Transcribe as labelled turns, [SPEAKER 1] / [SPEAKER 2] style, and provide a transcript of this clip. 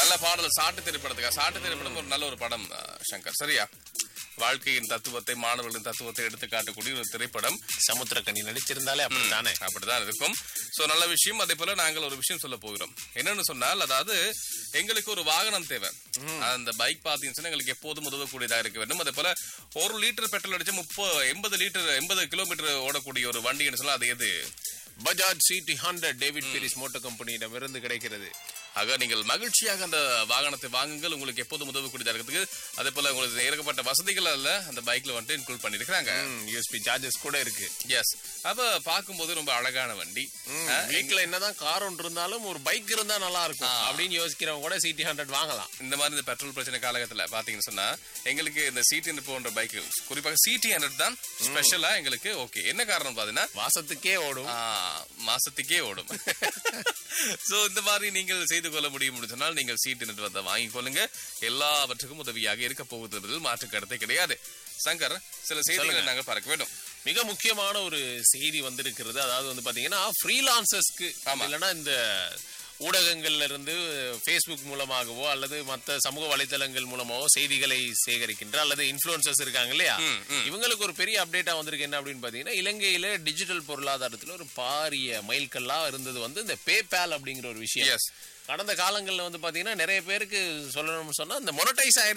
[SPEAKER 1] நல்ல பாடல் சாட்டு திரைப்படத்துக்கா சாட்டு திரைப்படம் ஒரு நல்ல ஒரு படம் அஹ், சங்கர் சரியா வாழ்க்கையின் தத்துவத்தை மாணவர்களின் தத்துவத்தை எடுத்து காட்டக்கூடிய ஒரு திரைப்படம்
[SPEAKER 2] சமுத்திரக்கனி நடிச்சிருந்தாலே அப்படித்தானே
[SPEAKER 1] அப்படிதான் இருக்கும் சோ நல்ல விஷயம் அதே போல நாங்கள் ஒரு விஷயம் சொல்ல போகிறோம் என்னன்னு சொன்னால் அதாவது எங்களுக்கு ஒரு வாகனம் தேவை அந்த பைக் பாத்தீங்கன்னு சொன்னா எங்களுக்கு எப்போதும் உதவக்கூடியதாக இருக்க வேண்டும் அதே போல ஒரு லிட்டர் பெட்ரோல் அடிச்சு முப்பது எண்பது லிட்டர் எண்பது கிலோமீட்டர் ஓடக்கூடிய ஒரு வண்டின்னு சொன்னா அது எது
[SPEAKER 2] Bajaj CD hundred David Peiris motor கம்பெனியிடம் இருந்து கிடைக்கிறது
[SPEAKER 1] ஆக நீங்கள் மகிழ்ச்சியாக அந்த வாகனத்தை வாங்குங்கள் உங்களுக்கு எப்போதும் உதவக்கூடியதாக இருக்கிறதுக்கு அதே போல உங்களுக்கு இறக்கப்பட்ட வசதிகள் அல்ல அந்த பைக்ல வந்துட்டு இன்க்ளூட் பண்ணிருக்காங்க
[SPEAKER 2] யூஎஸ்பி சார்ஜஸ் கூட இருக்கு
[SPEAKER 1] எஸ் அப்ப பார்க்கும்போது ரொம்ப அழகான வண்டி அஹ்,
[SPEAKER 2] வீட்ல என்னதான் கார் ஒன்று இருந்தாலும் ஒரு பைக் இருந்தா நல்லா இருக்கும் அப்படின்னு யோசிக்கிறவங்க கூட சிடி ஹண்ட்ரட் வாங்கலாம்
[SPEAKER 1] இந்த மாதிரி இந்த பெட்ரோல் பிரச்சனை காலகட்டத்துல பாத்தீங்கன்னு சொன்னா எங்களுக்கு இந்த சிடி ஹண்ட்ரட் போன்ற பைக் குறிப்பாக சிடி ஹண்ட்ரட் தான் ஸ்பெஷலா எங்களுக்கு ஓகே என்ன காரணம் பாத்தீங்கன்னா
[SPEAKER 2] வாசத்துக்கே ஓடும்
[SPEAKER 1] ஆ, மாசத்துக்கே ஓடும் சோ இந்த மாதிரி நீங்கள் செய்து கொள்ள முடியும் சொன்னால் நீங்கள் சீட் நிறுவனத்தை வாங்கிக் கொள்ளுங்க எல்லாவற்றுக்கும் உதவியாக இருக்க போகுது மாற்று கருத்தை கிடையாது சங்கர் சில செய்திகளை நாங்க பார்க்க வேண்டும்
[SPEAKER 2] மிக முக்கியமான ஒரு செய்தி வந்திருக்கிறது அதாவது வந்து பாத்தீங்கன்னா ஃப்ரீலான்சர்ஸ்க்கு இல்லைன்னா இந்த ஊடகங்கள்ல இருந்து ஃபேஸ்புக் மூலமாகவோ அல்லது மற்ற சமூக வலைத்தளங்கள் மூலமாவோ செய்திகளை சேகரிக்கின்ற அல்லது இன்ஃபுளுசர்ஸ் இருக்காங்க இல்லையா இவங்களுக்கு ஒரு பெரிய அப்டேட்டா வந்திருக்கு என்ன அப்படின்னு பாத்தீங்கன்னா இலங்கையில டிஜிட்டல் பொருளாதாரத்துல ஒரு பாரிய மைல்கல்லா இருந்தது வந்து இந்த பேபால் அப்படிங்கிற ஒரு விஷயம்
[SPEAKER 1] எஸ்
[SPEAKER 2] கடந்த காலங்கள்ல வந்து பாத்தீங்கன்னா நிறைய பேருக்கு சொல்லணும்னு சொன்னா இந்த மொனடைஸ்